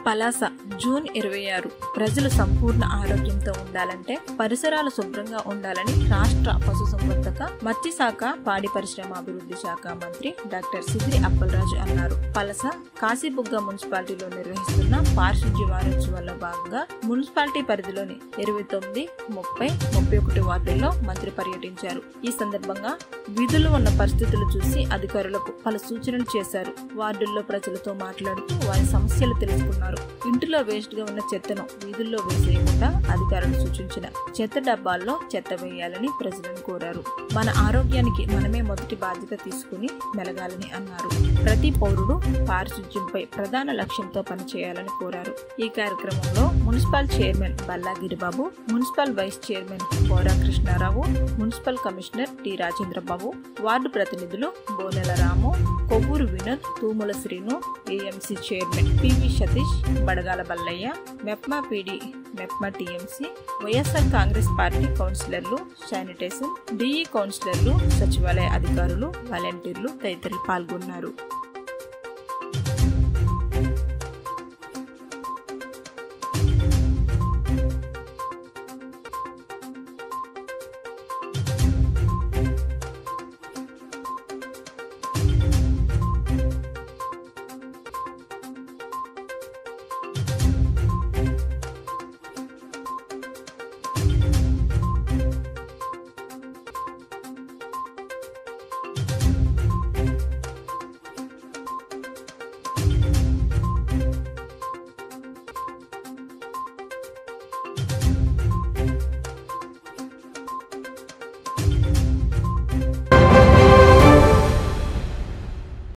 Palasa June ఇరవై ఆరు ప్రజలు సంపూర్ణ ఆరోగ్యంతో ఉండాలంటే పరిసరాలు శుభ్రంగా ఉండాలని రాష్ట్ర పశుసంవర్ధక మత్స్యశాఖ పాడి పరిశ్రమ అభివృద్ధి శాఖ మంత్రి డాక్టర్ సిద్రి అప్పలరాజు అన్నారు పలస కాశీబుగ్గ మున్సిపాలిటీలో నిర్వహిస్తున్న పారిశుధ్య వారోత్సవాల్లో భాగంగా మున్సిపాలిటీ పరిధిలోని ఇరవై తొమ్మిది ముప్పై ముప్పై ఒకటి వార్డుల్లో మంత్రి పర్యటించారు ఈ సందర్భంగా వీధుల్లో ఉన్న పరిస్థితులు చూసి అధికారులకు పలు సూచనలు చేశారు వార్డుల్లో ప్రజలతో మాట్లాడుతూ వారి సమస్యలు తెలుసుకున్నారు ఇంటిలో వేస్ట్ గా ఉన్న చెత్తను వీధుల్లో వేసేయకుండా అధికారులు సూచించిన చెత్త డబ్బాల్లో చెత్త వేయాలని ప్రజలను కోరారు మన ఆరోగ్యానికి మనమే మొదటి బాధ్యత తీసుకుని మెలగాలని అన్నారు ప్రతి పౌరుడు పారిశుధ్యంపై ప్రధాన లక్ష్యంతో పనిచేయాలని కోరారు ఈ కార్యక్రమంలో municipal chairman Balla Giribabu municipal vice chairman Bora Krishnarao municipal commissioner T Rajendrababu ward ప్రతినిధులు Bonela Ramu Kovvuru Vinod Thumula Srinu AMC chairman PV Satish Badagala Ballaiah MEPMA PD MEPMA TMC YSR Congress party కౌన్సిలర్లు శానిటేషన్ డిఈ కౌన్సిలర్లు సచివాలయ అధికారులు వాలంటీర్లు తదితరులు పాల్గొన్నారు